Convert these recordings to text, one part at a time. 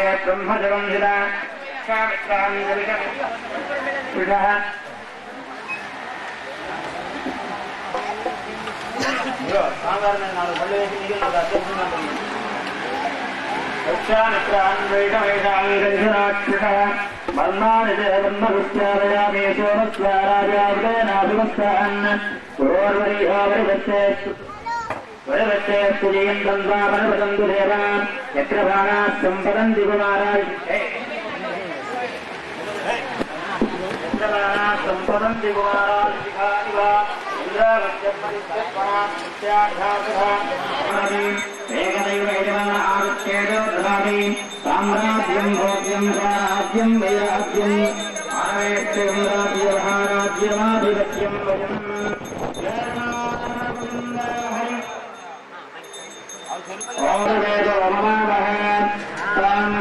బ్రహ్మజగంధిర మర్మాణి బ్రహ్మవిద్యాలయామే సోమస్వారాజావిడేనాభివస్తాన్ పురోర్వరీహావరివచ్చేత్తు వరవచ్చేత్తు జయంతం వామనవదంతు దేవాన్ ఎత్ర బాణాः సంపదంతి కుమారాజ్ ఎత్ర బాణాः సంపదంతి కుమారాజ్ శిఖాని వా ఏకదైవ యజమాన ఆదిత్యేజో దదామి సామ్రాజ్యం భోగ్యం రాజ్యం వైరాజ్యం ఆవేష్టం రాజ్యమహారాజ్యమాధిపత్యం వయం ఓం వేదో మమావహ తాం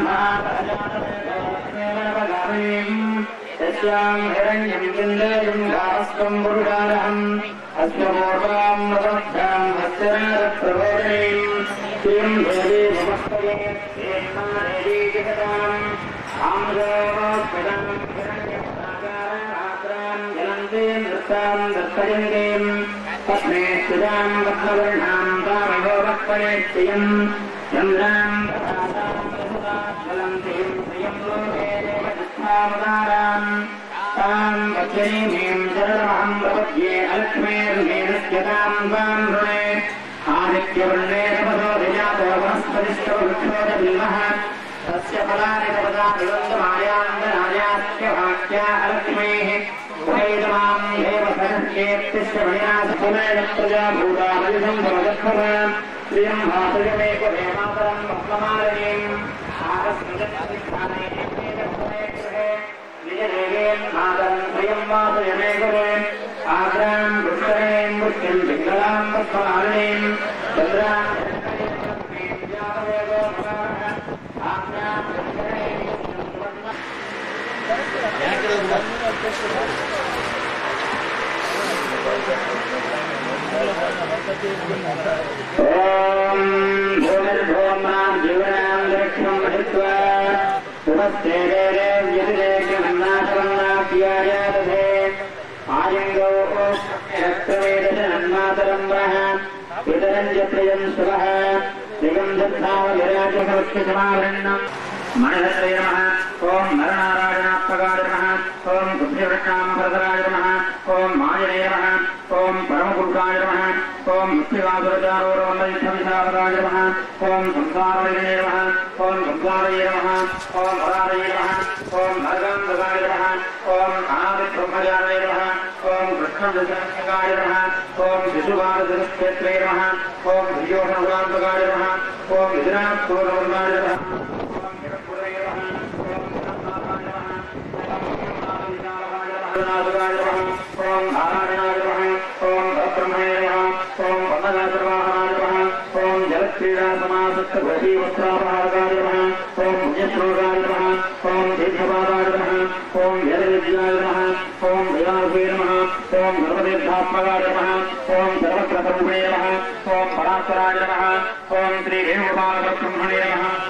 మహాపరజాతవేదోస్మేవగామీం యస్యాం హిరణ్యం కిందేయం గావస్వం పురుషారహం అస్య పూర్వాం నవభ్యాం హస్యనారప్రబోధనీం శ్రీం దేవీ నమస్తయే శ్రీమాదేవీ జగతాం ఆమ్రోస్మిదం హిరణ్యం సాగారమాత్రాం జలంతే నృత్తాం దర్శయంతీం తస్మే స్థితాం పద్మవర్ణాం తామయోగపయేత్యం చంద్రాం ప్రసాదాం ప్రసుతాజ్వలంతీం శ్రియం లోకే దేవజిత్మావతారాం तां वज्रीमीं चरणमहं प्रपद्ये अलक्ष्मेर्मेनस्यतां त्वां ऋणे आदित्यवर्णे तपसो विजातो वनस्पतिष्ठो वृक्षोदबिल्वः तस्य फलानि तपसा विवन्दमायान्दनायास्य वाक्या अलक्ष्मेः उभयतमां हेव सहस्येत्तिश्च मणिनाथकुलेन प्रजा भूता मलिसम्भवदत्तम प्रियं भातयमेक हेमातरं भक्तमालयीम् आकस्मिजत्स्थाने गृहे निजदेवेन् मातरं प्रियं वासयमे गुरे आग्रां पुष्करीं पुष्टिं पिङ्गलां पुष्पमालिनीं चन्द्रां आग्रां पुष्करीं ॐ भूमिर्भूम्नां जीवनान्तरिक्षं महित्वा पुनस्ते देवे व्यतिरेक्यमन्नाथमन्नाभ्यायादधे आयङ्गौ रक्तवेदशनन्मातरं वः पितरं च प्रियं सुवः प्रियं दत्तावविराजसमक्षमावृण्णम् मणिहत्रे नमः ॐ नरनारायणात्मकाय नमः ॐ बुद्धिवृक्षामभरतराय नमः ॐ मायने नमः ॐ परमपुरुषाय नमः ॐ मुक्तिवासुरचारोरवन्दयुद्धविशारदाय नमः ॐ संसारवैरिणे नमः ॐ संसारये नमः ॐ वरारये नमः ॐ नरगान्तकाय नमः ॐ अनादिब्रह्मजाय नमः ॐ कृष्णविशाय नमः ॐ शिशुभारतक्षेत्रे नमः ॐ धियोषणुरान्तकाय नमः ॐ विधिनाथपूर्णवर्णाय नमः नारायणाय नमः ओम नारायणाय नमः ओम ब्रह्मणे नमः ओम वन्दनाचरवाहनाय नमः ओम जलक्रीडा समासक्त भटी वस्त्रापहारकाय नमः ओम पुण्यश्लोकाय नमः ओम दीर्घपादाय नमः ओम जलविद्याय नमः ओम विलासे नमः ओम सर्वतीर्थात्मकाय नमः ओम सर्वत्रसम्भणे नमः ओम परात्पराय नमः ओम श्री वेणुगोपालब्रह्मणे नमः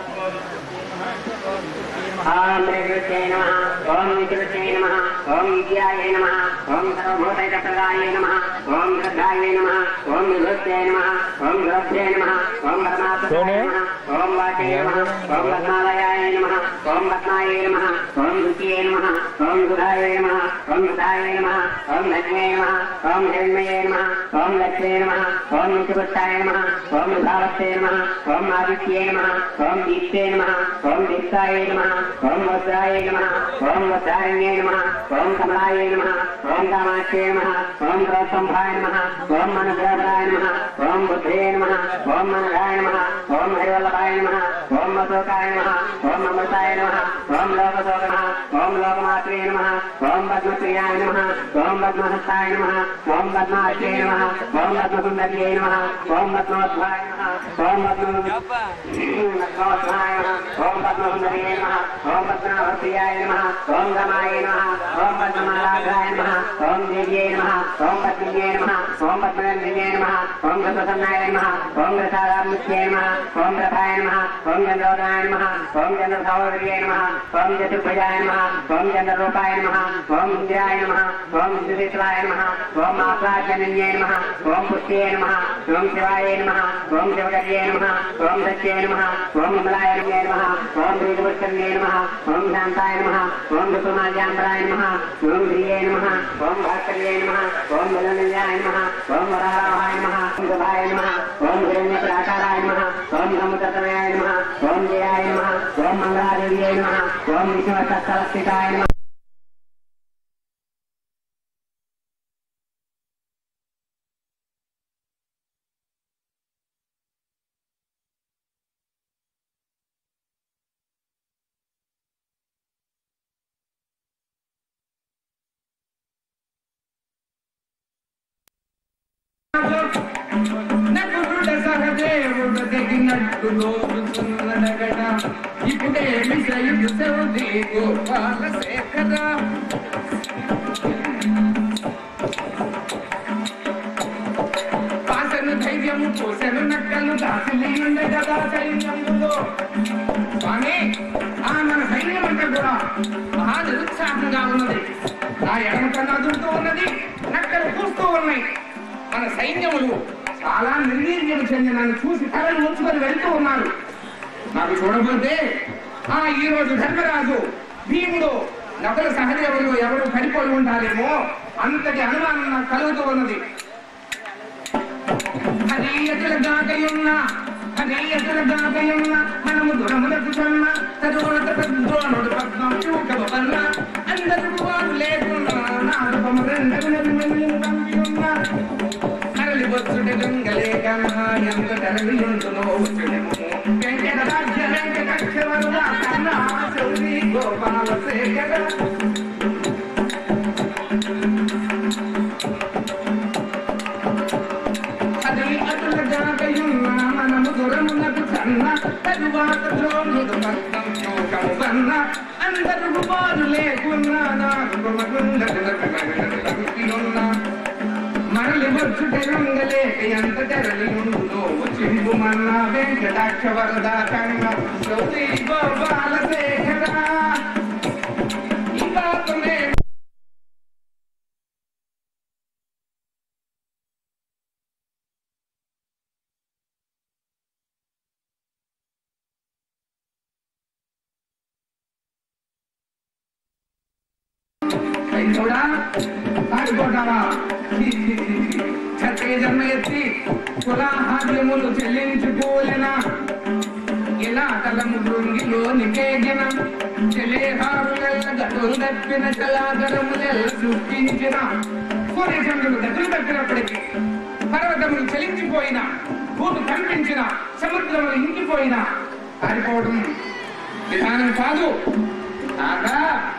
ओम त्रिकृत्ये नमः ओम निकृत्ये नमः ओम विद्याय नमः ओम सर्वभूतैकप्रदाय नमः ओम श्रद्धाय नमः ओम विभूत्ये नमः ओम गुरभ्ये नमः ओम परमात्माय नमः ओम वाचे नमः ओम पद्मालयाय नमः ओम पद्माय नमः ओम द्वितीये नमः ओम सुधाय नमः ओम सुधाय नमः ओम लक्ष्मे नमः ओम हिरण्मये नमः ओम लक्ष्मे नमः ओम नित्यपुष्टाय नमः ओम विभावस्ते नमः ओम आदित्ये नमः ओम दीप्ते नमः ओम दीप्ताय नमः ओम वज्राय नमः ओम वज्रारण्ये नमः ओम कमलाय नमः ओम कामाक्षे नमः ओम प्रोत्संभाय नमः ओम अनुग्रहराय नमः ओम बुद्धे नमः ओम मनराय नमः ओम हरिवल्लभाय नमः ओम अशोकाय नमः ओम अमृताय नमः ओम लोकशोक नमः ओम लोकमात्रे नमः ओम पद्मप्रियाय नमः ओम पद्महस्ताय नमः ओम पद्माक्षे नमः ओम पद्मसुन्दर्ये नमः ओम पद्मोद्भाय नमः ओम पद्म पद्मोद्भाय नमः ओम पद्मसुन्दर्ये नमः ఓం పద్మనాభప్రియాయ నమ ఓం రమాయ నమ ఓం పద్మమాలాగ్రాయ నమ ఓం దేవ్యై నమ ఓం పద్మిన్యై నమ ఓం పద్మనందిన్యై నమ ఓం గృహసన్నాయ నమ ఓం గ్రసారాముఖ్యై నమ ఓం రథాయ నమ ఓం చంద్రోదనాయ నమ ఓం చంద్రసౌర్యై నమ ఓం చతుర్భుజాయ నమ ఓం చంద్రరూపాయ నమ ఓం ఇంద్రాయ నమ ఓం ఇంద్రశివాయ నమ ఓం ఆహ్లాదన్యై నమ ఓం పుష్ట్యై నమ ఓం శివాయ నమ ఓం శివగర్యై నమ ఓం సత్యై నమ ఓం విమలాయ నమ ఓం శ్రీకృష్ణ్యై నమ ఓం శాంతాయ నమ ఓం ఋతుమాల్యాంబరాయ నమ ఓం శ్రీయై నమ ఓం భాస్కర్యై నమ ఓం బలనిలయాయ నమ ఓం వరాహాయ నమ ఓం గభాయ నమ ఓం హిరణ్యప్రాకారాయ నమ ఓం సముద్రతనయాయ నమ ఓం జయాయ నమ ఓం మంగళాదేవ్యై నమ ఓం విష్ణువస్థలస్థితాయ నమ నకులుడ సహదేవుడు తెగినట్టు లోపుతున్నడగడ ఇప్పుడేమి సయుడు సౌది గోపాల శేఖర పాసను ధైర్యము పోసెను నక్కలు దాసిలి ఉండగా సైన్యములో స్వామి ఆ మన సైన్యం అంతా కూడా మహా నిరుత్సాహంగా ఉన్నది నా ఎడమ కన్నా దుంటూ ఉన్నది నక్కలు పూస్తూ ఉన్నాయి మన సైన్యములు చాలా నిర్వీర్యం చెంది నన్ను చూసి తలను ఉంచుకొని వెళ్తూ ఉన్నారు నాకు చూడబోతే ఆ ఈ రోజు ధర్మరాజు భీముడు నకుల సహదేవులు ఎవరు పడిపోయి ఉంటారేమో అంతటి అనుమానం నాకు కలుగుతూ ఉన్నది హరియతుల గాకయున్న హరియతుల గాకయున్న మనము దురములకు కన్న తదువత పెద్దోనుడు పద్మం చూకవ వల్ల అందరూ వారు లేకున్నా నాలుగు రెండు పంపి ఉన్నా కరలి వచ్చుడి గంగలేకమా ఎంత తరలి ఉంటునో వచ్చుడేమో వెంకట రాజ్య వెంకటక్షవరుడ కన్నా చౌరి గోపాల శేఖర అది అతుల జాగయున్న మనము దూరమునకు సన్న తరువాత ద్రోణుడు పక్కం చోకము వన్న అందరు వారు లేకున్నా నాకు మగుండకున్నా మరలి వచ్చుట రంగలేక ఎంత తెరలి ఉండునో చింపు మన్న వెంకటాక్ష వరద కన్న సౌరి గోపాల శేఖర ఇంకా తుమే కూడా పారిపోతావా క్షత్రియ జన్మ ఎత్తి కులాహార్యములు చెల్లించుకోలేనా ఇలా తలము బృంగిలోని కేగిన చెలేహారులెల్ల గడులు తప్పిన చలాగరములెల్ల సృష్టించిన సూర్యచంద్రులు గదులు తప్పినప్పటికీ పర్వతములు చెలించిపోయిన భూమి కనిపించిన సముద్రములు ఇంకిపోయిన పారిపోవడం విధానం కాదు కాగా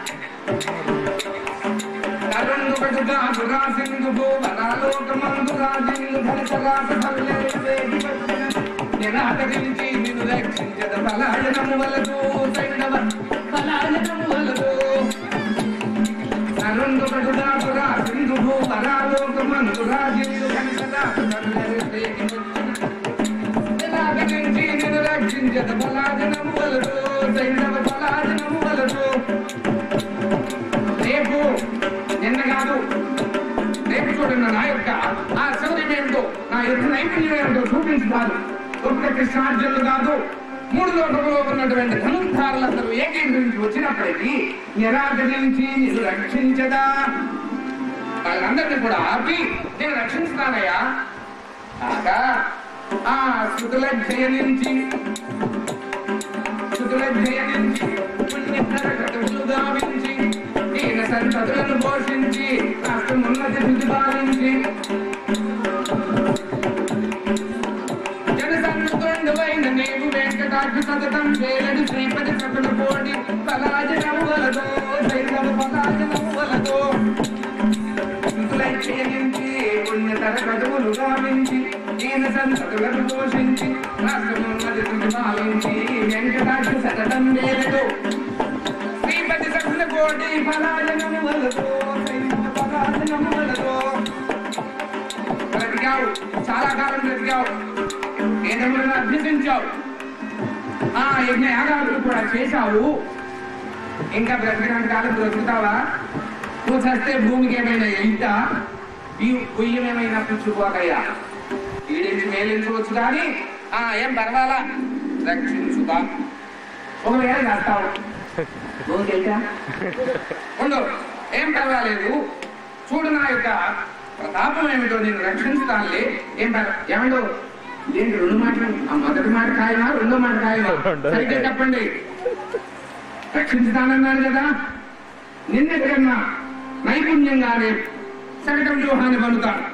తరుణు కడుగా సురా సింధు భూవరాలోకమందు రాజిల్లు ధనసరాస పల్లెలు వేగి వచ్చిన నిరాకరించి నిన్ను రక్షించద పలాయనము వలదు సైంధవ పలాయనము వలదు తరుణు కడుగా సురా సింధు భూవరాలోకమందు రాజిల్లు ధనసరాస పల్లెలు వేగి వచ్చిన నిరాకరించి నిన్ను రక్షించద పలాయనము వలదు సైంధవ పలాయనము వలదు రేపు నిన్న కాదు రేపు చూడండి నా యొక్క ఆ శౌర్యం ఏమిటో నా యొక్క నైపుణ్యం ఏమిటో చూపించుతారు ఒక్క కృష్ణార్జునులు కాదు మూడు లోకంలో ఉన్నటువంటి ధనుర్ధారులందరూ ఏకీభవించి వచ్చినప్పటికీ నిరాకరించి నేను రక్షించదా వాళ్ళందరినీ కూడా ఆపి నేను రక్షిస్తానయ్యా కాగా ఆ శృతుల జయ నుంచి శృతుల జయ నుంచి పుణ్యకర కటువులు గావించి ఈయన సంతతులను పోషించి రాష్ట్రమున్నతి స్థితి పాలించి జనసంతుడైన నీవు వెంకటాక్ష సతతం వేలడు శ్రీపతి సకల కోటి పలాజనము వలదో సైనవ పలాజనము వలదో క్షయించి పుణ్యతర కటువులు గావించి ఈయన సంతతులను పోషించి రాష్ట్రమున్నతి స్థితి పాలించి వెంకటాక్ష సతతం వేలడు కోటి పరాజనములతో సైన్య పరాజనములతో బ్రతికావు చాలా కాలం బ్రతికావు ఏదములను అభ్యసించావు ఆ యజ్ఞ యాగాలు కూడా చేశావు ఇంకా బ్రతకడానికి కాలం బ్రతుకుతావా నువ్వు చస్తే భూమికి ఏమైనా ఎంత ఈ ఉయ్యం ఏమైనా పుచ్చుకోకయ్యా ఈడించి మేలించవచ్చు కానీ ఆ ఏం పర్వాలా రక్షించుతా ఒకవేళ చేస్తావు భూమికి వెళ్తా ఉండు ఏం పర్వాలేదు చూడు నా యొక్క ప్రతాపం ఏమిటో నేను రక్షించుతానులే ఏం పర్వ ఏమిటో ఏంటి రెండు మాటలు ఆ మొదటి మాట కాయనా రెండో మాట కాయనా సరిగ్గా చెప్పండి రక్షించుతానన్నాను కదా నిన్నటికన్నా నైపుణ్యంగానే సగటం వ్యూహాన్ని పలుతాడు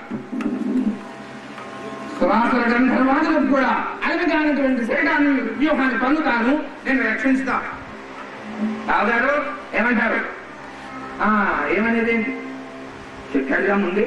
సువాసుల గంధర్వాదులకు కూడా అలవిగానటువంటి సగటాన్ని వ్యూహాన్ని పొందుతాను నేను రక్షించుతా రావుగారు ఏమంటారు ఆ ఏమనేది చెప్పాడుగా ముందు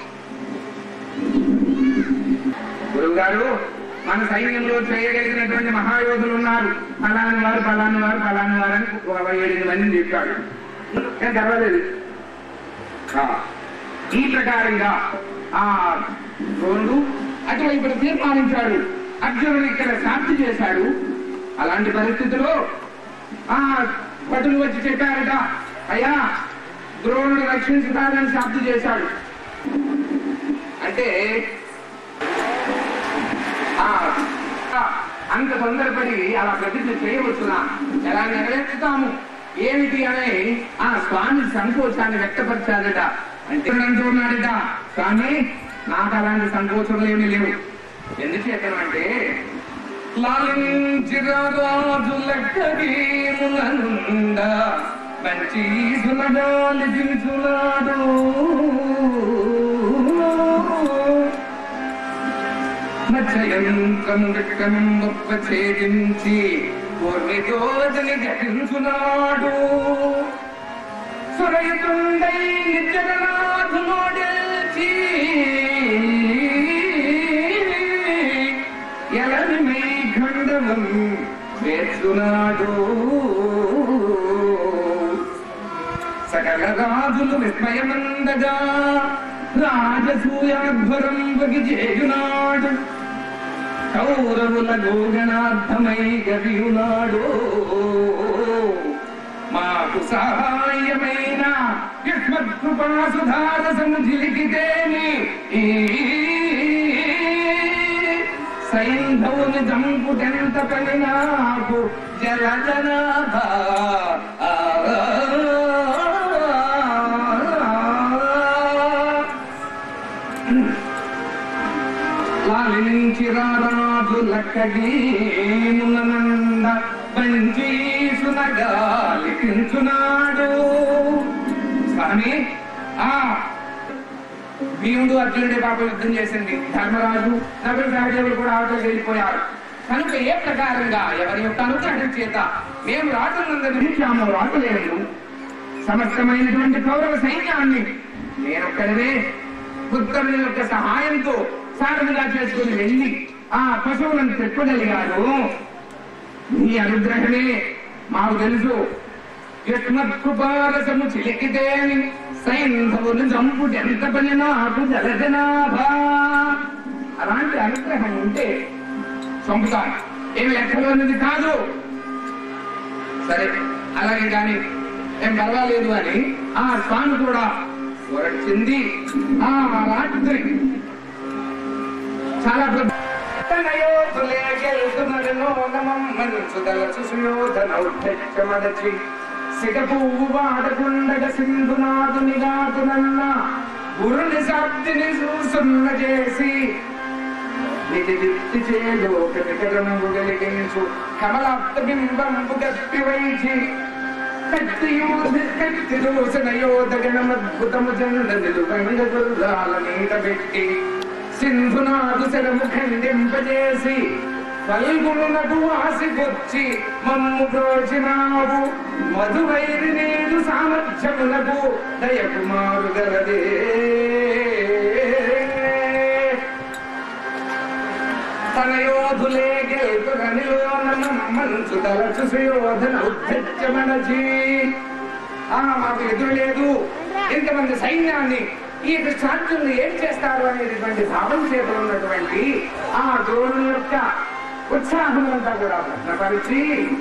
గురువు గారు మన సైన్యంలో చేయగలిగినటువంటి మహాయోధులు ఉన్నారు ఫలాని వారు ఫలాని వారు ఫలాని వారు అని ఒక ఏడు మందిని చెప్పాడు ఏం పర్వాలేదు ఆ, ఈ ప్రకారంగా ఆ ద్రోణుడు అటువైపు తీర్మానించాడు అర్జునుడు ఇక్కడ సాక్షి చేశాడు అలాంటి పరిస్థితిలో ఆ భటులు వచ్చి చెప్పారట అయ్యా ద్రోణుడు రక్షించుతాడని సాక్షి చేశాడు అంటే ఆ, ఆ, అంత తొందరపడి అలా ప్రతిజ్ఞ చేయవచ్చునా ఎలా నెరవేర్చుతాము ఏమిటి అనే ఆ స్వామి సంకోచాన్ని వ్యక్తపరిచాడట అంటే అంటూ ఉన్నాడట స్వామి నాకు అలాంటి సంకోచములు ఏమీ లేవు ఎందుచేతనంటే లాలించిరాజు లెక్కడీమునంద మంచి సునగాలి దించులాడు మచ్చయంత్రం విక్కం గొప్ప ఛేదించి పూర్ణితోజని ఘటించున్నాడు సురయుతుండై జగన్నాథునోడెల్చి ఎలని మీ ఖండవం వేస్తున్నాడు సకల రాజులు విస్మయమందగా రాజసూయాధ్వరం వగి చేయునాడు కౌరవుల గోగణార్థమై గవియునాడు మాకు సహాయమైన యుష్మత్కృపాసుధార సముజిలికితేమి ఈ సైంధవుని చంపుటెంత పని నాకు జలజనాభ లాలించి రారాజు లక్కడీమునంద బంజీసునగాలికించునాడు స్వామి ఆ భీముడు అర్జునుడి పాప యుద్ధం చేసింది ధర్మరాజు నకులు సహదేవులు కూడా ఆటో వెళ్ళిపోయారు కనుక ఏ ప్రకారంగా ఎవరి యొక్క అనుగ్రహం చేత మేము రాజులందరూ నిలిచాము రాజులేదు సమస్తమైనటువంటి కౌరవ సైన్యాన్ని నేనొక్కడనే ఉత్తరుని యొక్క సహాయంతో సారథిగా చేసుకుని వెళ్ళి ఆ పశువులను తెప్పగలిగారు నీ అనుగ్రహమే మాకు తెలుసు యుష్మత్కృపారసము చిలికితేని సైంధవులు చంపుడు ఎంత పని నాకు జలజనాభా అలాంటి అనుగ్రహం ఉంటే చంపుతాను ఏమి లెక్కలోనిది కాదు సరే అలాగే కానీ ఏం పర్వాలేదు అని ఆ స్వామి కూడా వచ్చింది ఆ రాత్రి చాలా ప్రభు మడచి సిగ పువ్వు వాడకుండగ సింధునాథునిగాతునన్న గురుని సాప్తిని సూసున్న చేసి నిధి విత్తి చేలోక వికరంబు వెలిగించు కమలాప్త బింబంబు గట్టి వైచి కత్తి దోసన యోధగణమద్భుతము జండ నిలువంగ గుర్రాల మీద పెట్టి సింధునాథు శరము ఖండింపజేసి పల్గుణకు వాసికొచ్చి మమ్ము ప్రోచినావు మధువైరి నీడు సామర్థ్యములకు దయకుమారు గలదే తన యోధులే గెలుపురనిలోన మంచు తలచు సుయోధన ఉద్ధత్యమనచి ఆ మాకు ఎదురు లేదు ఇంతమంది సైన్యాన్ని ఈ కృష్ణార్జునులు ఏం చేస్తారు అనేటటువంటి భావం చేత ఉన్నటువంటి ఆ ద్రోణుల యొక్క ఉత్సాహం అంతా కూడా భద్రపరిచి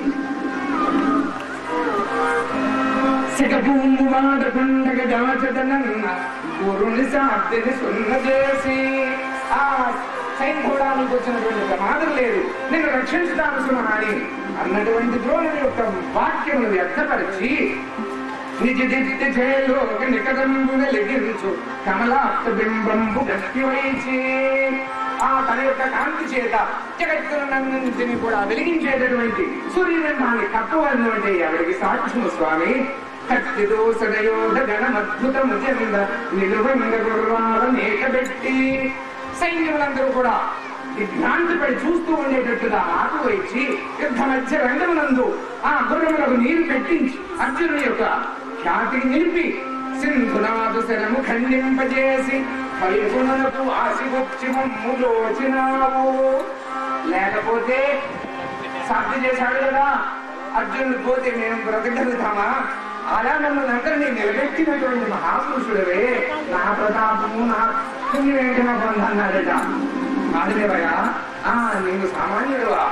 సిగభూము వాడకుండగ దాచదనన్న గురుని సాధ్యని సున్న చేసి ఆ సైన్యడానికి వచ్చినటువంటి ప్రమాదం లేదు నేను రక్షించుతాను సుమహాని అన్నటువంటి ద్రోణుని యొక్క వాక్యమును వ్యక్తపరిచి నిజ దిత్తి చేలోక నికదంబు వెలిగించు కమలాప్త బింబంబు గట్టివైచి ఆ తన యొక్క కాంతి చేత జగత్తులన్నింటినీ కూడా వెలిగించేటటువంటి సూర్యబింబాన్ని కప్పవన్నటువంటి ఎవరికి సాక్ష్యము స్వామి కత్తి దోసడయోధ గణమద్భుతము చెంద నిలువంగ గుర్రాల మేకబెట్టి సైన్యములందరూ కూడా విభ్రాంతిపడి చూస్తూ ఉండేటట్టుగా ఆకు వేచి యుద్ధ మధ్య రంగమునందు ఆ గుర్రములకు నీరు పెట్టించి అర్జునుడి యొక్క ఖ్యాతిని నిలిపి సింధునాథు శరము ఖండింపజేసి పైగుణకు ఆశివచ్చి మమ్ములోచినావు లేకపోతే సాధ్య చేశాడు కదా అర్జునుడు పోతే మేము బ్రతకగలుగుతామా అలా నన్ను అందరినీ నిలబెట్టినటువంటి మహాపురుషుడవే నా ప్రతాపము నా పుణ్యవేంకట పొందన్నాడట కాదులేవయ్యా ఆ నేను సామాన్యుడువా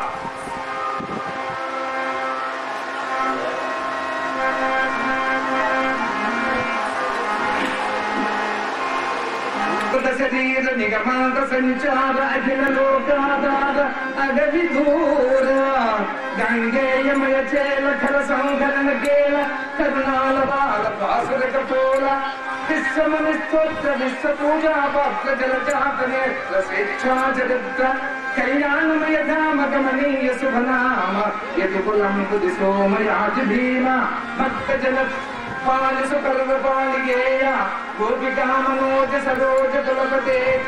శరీర నిగమాంత సంచార అఖిల లోకాదార అగవి దూర గంగేయమయ చేల ఖర సంకలన కేల కరుణాల బాల పాసుర కపోల విశ్వమని స్తోత్ర విశ్వ పూజా పాత్ర జల చాత నేత్ర స్వేచ్ఛా చరిత్ర కళ్యాణమయ ధామ గమనీయ శుభనామ యదుకులం బుధి సోమయాజి భీమ భక్త జల పాలిసు కర్వ పాలిగేయ గోపికా మనోజ సరోజ తులపతేజ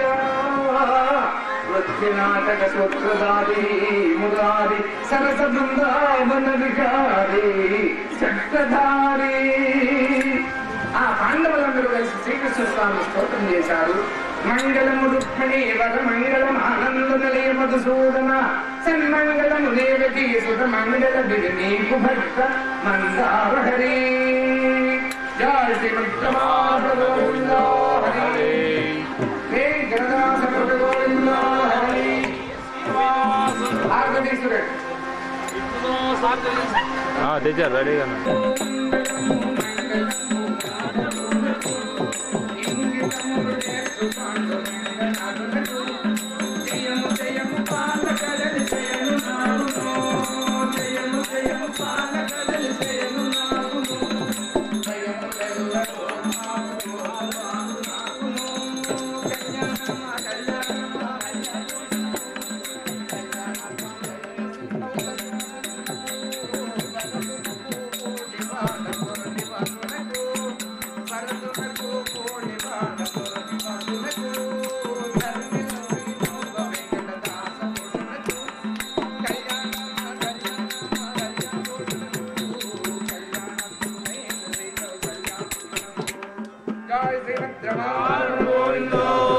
వృత్తినాటక సూత్రధారి మురారి సరస బృందావన వికారి చక్రధారి ఆ పాండవులందరూ కలిసి శ్రీకృష్ణ స్వామి స్తోత్రం చేశారు మంగళము రుక్మిణి వర మంగళం ఆనంద నిలయ మధుసూదన సన్మంగళము దేవకీ సుత మంగళ బిడి నీకు భక్త మందార హరి జయ శ్రీమద్రమాధ గోవింద హరి హే గణదాస గోవింద హరి ఆర్గనీశ్వరుడు తెచ్చారు రెడీగా జయ శ్రీమద్రమాధవ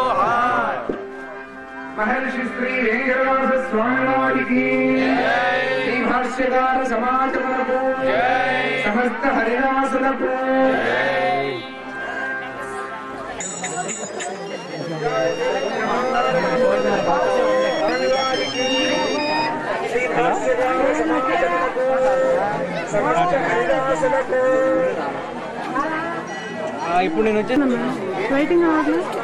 మహర్షి శ్రీ వెంకటరాజ స్వామి వారికి శ్రీ భాష్యకార సమాజములకు సమస్త హరిదాసులకు సమస్త హరిదాసులకు ఇప్పుడు నేను వచ్చాను వెయిటింగ్ అవ్వట్లేదు